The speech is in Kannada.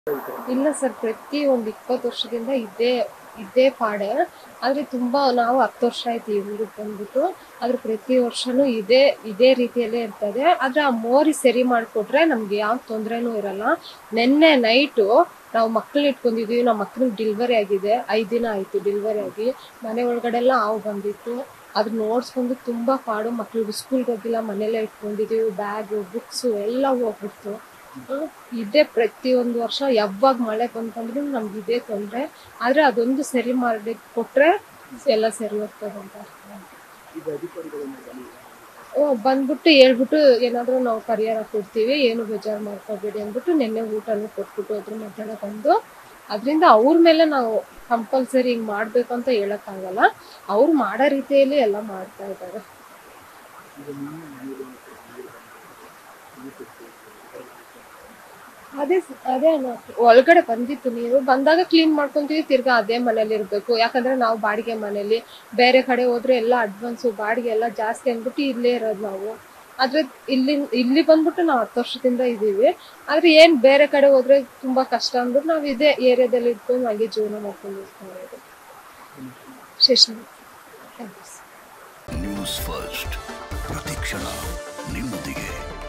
ಇಲ್ಲ ಸರ್ ಪ್ರತಿ ಒಂದು ಇಪ್ಪತ್ತು ವರ್ಷದಿಂದ ಇದೇ ಇದೇ ಪಾಡೆ ಆದ್ರೆ ತುಂಬಾ ನಾವು ಹತ್ತು ವರ್ಷ ಆಯ್ತು ಈ ಊರಿಗೆ ಬಂದ್ಬಿಟ್ಟು ಆದ್ರೆ ಪ್ರತಿ ವರ್ಷನೂ ಇದೇ ಇದೇ ರೀತಿಯಲ್ಲೇ ಇರ್ತದೆ ಆದ್ರೆ ಆ ಮೋರಿ ಸರಿ ಮಾಡಿಕೊಟ್ರೆ ನಮ್ಗೆ ಯಾವ ತೊಂದರೆನೂ ಇರಲ್ಲ ನಿನ್ನೆ ನೈಟು ನಾವು ಮಕ್ಕಳನ್ನ ಇಟ್ಕೊಂಡಿದೀವಿ ನಮ್ಮ ಮಕ್ಳಿಗೆ ಡಿಲ್ವರಿ ಆಗಿದೆ ಐದು ದಿನ ಆಯ್ತು ಡಿಲ್ವರಿ ಆಗಿ ಮನೆ ಒಳಗಡೆ ಎಲ್ಲ ಹಾವು ಬಂದಿತ್ತು ಅದ್ರ ನೋಡ್ಸ್ಕೊಂಡು ತುಂಬಾ ಪಾಡು ಮಕ್ಳಿಗೆ ಸ್ಕೂಲ್ಗೆ ಹೋಗಿಲ್ಲ ಮನೇಲೆ ಇಟ್ಕೊಂಡಿದೀವಿ ಬ್ಯಾಗು ಬುಕ್ಸು ಎಲ್ಲ ಹೋಗ್ಬಿಡ್ತು ಹ್ಮ್. ಇದೇ ಪ್ರತಿಯೊಂದು ವರ್ಷ ಯಾವಾಗ ಮಳೆ ಬಂತಂದ್ರೂ ನಮ್ಗೆ ಇದೇ ತೊಂದರೆ ಆದ್ರೆ ಅದೊಂದು ಸರಿ ಮಾಡಿ ಕೊಟ್ರೆ ಎಲ್ಲ ಸರಿ ಹೋಗ್ತದೆ ಅಂತ ಓ ಬಂದ್ಬಿಟ್ಟು ಹೇಳ್ಬಿಟ್ಟು ಏನಾದರೂ ನಾವು ಪರಿಹಾರ ಕೊಡ್ತೀವಿ ಏನು ಬೇಜಾರು ಮಾಡ್ಕೋಬೇಡಿ ಅಂದ್ಬಿಟ್ಟು ನಿನ್ನೆ ಊಟನೂ ಕೊಟ್ಬಿಟ್ಟು ಅದ್ರ ಮಧ್ಯಾಹ್ನ ಬಂದು ಅದರಿಂದ ಅವ್ರ ಮೇಲೆ ನಾವು ಕಂಪಲ್ಸರಿ ಹಿಂಗೆ ಮಾಡಬೇಕು ಅಂತ ಹೇಳೋಕ್ಕಾಗಲ್ಲ ಅವ್ರು ಮಾಡೋ ರೀತಿಯಲ್ಲಿ ಎಲ್ಲ ಮಾಡ್ತಾ ಇದ್ದಾರೆ ಅದೇ ಸ- ಅದೇ ಅಣ್ಣ ಒಳಗಡೆ ಬಂದಿತ್ತು ನೀರು ಬಂದಾಗ ಕ್ಲೀನ್ ಮಾಡ್ಕೊಂತೀವಿ ತಿರ್ಗಾ ಅದೇ ಮನೇಲಿ ಇರಬೇಕು ಯಾಕಂದ್ರೆ ನಾವು ಬಾಡಿಗೆ ಮನೇಲಿ ಬೇರೆ ಕಡೆ ಹೋದ್ರೆ ಎಲ್ಲ ಅಡ್ವಾನ್ಸು ಬಾಡಿಗೆ ಎಲ್ಲ ಜಾಸ್ತಿ ಅಂದ್ಬಿಟ್ಟು ಇಲ್ಲೇ ಇರೋದು ನಾವು ಆದ್ರೆ ಇಲ್ಲಿ ಇಲ್ಲಿ ಬಂದ್ಬಿಟ್ಟು ನಾವು ಹತ್ತು ವರ್ಷದಿಂದ ಇದ್ದೀವಿ ಆದ್ರೆ ಏನ್ ಬೇರೆ ಕಡೆ ಹೋದ್ರೆ ತುಂಬಾ ಕಷ್ಟ ಅಂದ್ಬಿಟ್ಟು ನಾವು ಇದೇ ಏರಿಯಾದಲ್ಲಿ ಇಟ್ಕೊಂಡು ಹಾಗೆ ಜೀವನ ಮಾಡ್ಕೊಂಡು ಇರ್ತೀವಿ Shashi thank you news first ಪ್ರತಿಕ್ಷಣ ನಿಮ್ಮೊಂದಿಗೆ